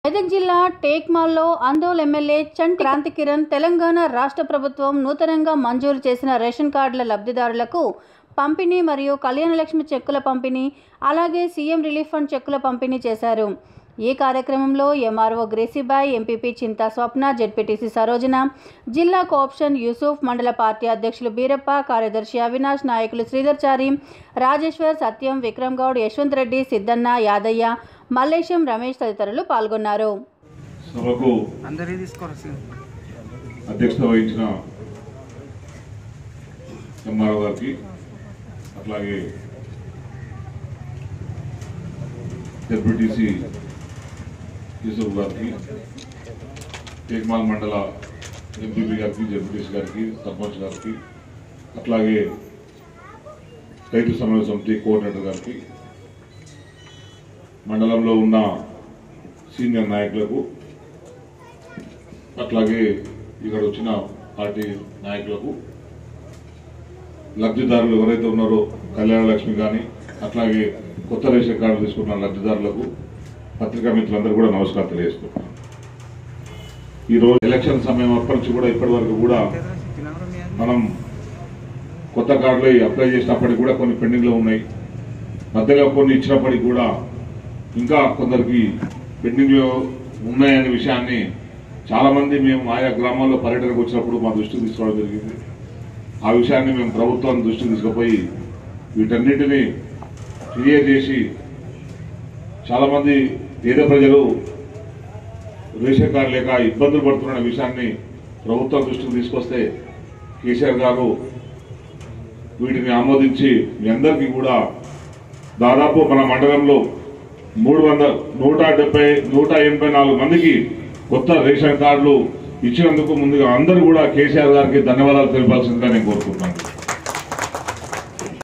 మెదక్ జిల్లా టేక్మాల్లో ఆందోళ్ ఎమ్మెల్యే చంటి క్రాంతి కిరణ్ తెలంగాణ రాష్ట్ర ప్రభుత్వం నూతనంగా మంజూరు చేసిన రేషన్ కార్డుల లబ్ధిదారులకు పంపిణీ మరియు కళ్యాణలక్ష్మి చెక్కుల పంపిణీ అలాగే సీఎం రిలీఫ్ ఫండ్ చెక్కుల పంపిణీ చేశారు ఈ కార్యక్రమంలో MRO Gracybai MPP Chinta Swapna ZPTC Sarojana జిల్లా కోఆప్షన్ యూసుఫ్ మండల పార్టీ అధ్యక్షులు బీరప్ప కార్యదర్శి అవినాష్ నాయకులు శ్రీధర్ చారి రాజేశ్వర్ సత్యం విక్రమ్ గౌడ్ యశ్వంత్ రెడ్డి సిద్ధన్న యాదయ్య మల్లేశం రమేష్ తదితరులు పాల్గొన్నారు సభకు అందరికీ తీసుకోరు సింగ్ అధ్యక్షత వహించిన ఎంఆర్ఓ గారికి అట్లాగే డెప్యూటీసీ యూసుఫ్ గారికి టేక్మాల్ మండల ఎంపీపీ గారికి జెడ్పీటీసీ గారికి సర్పంచ్ గారికి అట్లాగే రైతు సమన్వయ సమితి కోఆర్డినేటర్ గారికి మండలంలో ఉన్న సీనియర్ నాయకులకు అట్లాగే ఇక్కడ వచ్చిన పార్టీ నాయకులకు లబ్ధిదారులు ఎవరైతే ఉన్నారో కళ్యాణ లక్ష్మి కానీ అట్లాగే కొత్త రేషన్ కార్డు తీసుకున్న లబ్ధిదారులకు పత్రికా మిత్రులందరూ కూడా నమస్కారం తెలియజేస్తున్నాను ఈ రోజు ఎలక్షన్ సమయం అప్పటి నుంచి కూడా ఇప్పటి వరకు కూడా మనం కొత్త కార్డులు అప్లై చేసినప్పటికి కూడా కొన్ని పెండింగ్ లో ఉన్నాయి మధ్యలో కొన్ని ఇచ్చినప్పటికి కూడా ఇంకా కొందరికి పెండింగ్ లో ఉన్నాయనే విషయాన్ని చాలా మంది మేము ఆయా గ్రామాల్లో పర్యటనకు వచ్చినప్పుడు మా దృష్టికి తీసుకోవడం జరిగింది ఆ విషయాన్ని మేము ప్రభుత్వం దృష్టికి తీసుకుపోయి వీటన్నిటిని క్లియర్ చేసి చాలా మంది పేద ప్రజలు రేషన్ కార్డు లేక ఇబ్బందులు పడుతున్న విషయాన్ని ప్రభుత్వం దృష్టికి తీసుకొస్తే కేసీఆర్ గారు వీటిని ఆమోదించి మీ అందరికీ కూడా దాదాపు మన మండలంలో మూడు వందల నూట డెబ్బై నూట ఎనభై నాలుగు మందికి కొత్త రేషన్ కార్డులు ఇచ్చినందుకు ముందుగా అందరూ కూడా కేసీఆర్ గారికి ధన్యవాదాలు తెలిపాల్సిందిగా నేను కోరుకుంటున్నాను